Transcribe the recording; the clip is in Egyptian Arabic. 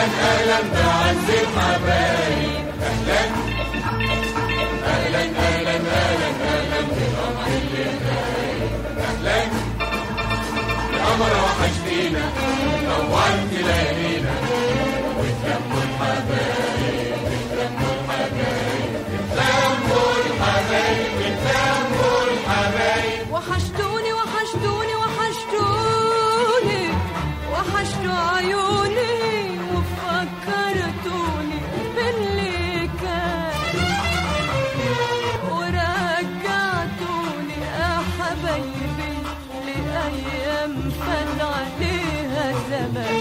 اهلا اهلا بعز الحبايب اهلا اهلا اهلا اهلا اهلا بقمر اللي غايب اهلا يا قمر وحشتينا نورت ليالينا وتلموا الحبايب وتلموا الحبايب وتلموا الحبايب وتلموا الحبايب وحشتوني وحشتوني وحشتوني وحشتوا عيوني وفكرتوني باللي كان ورجعتوني يا حبايبي لأيام فات عليها زمان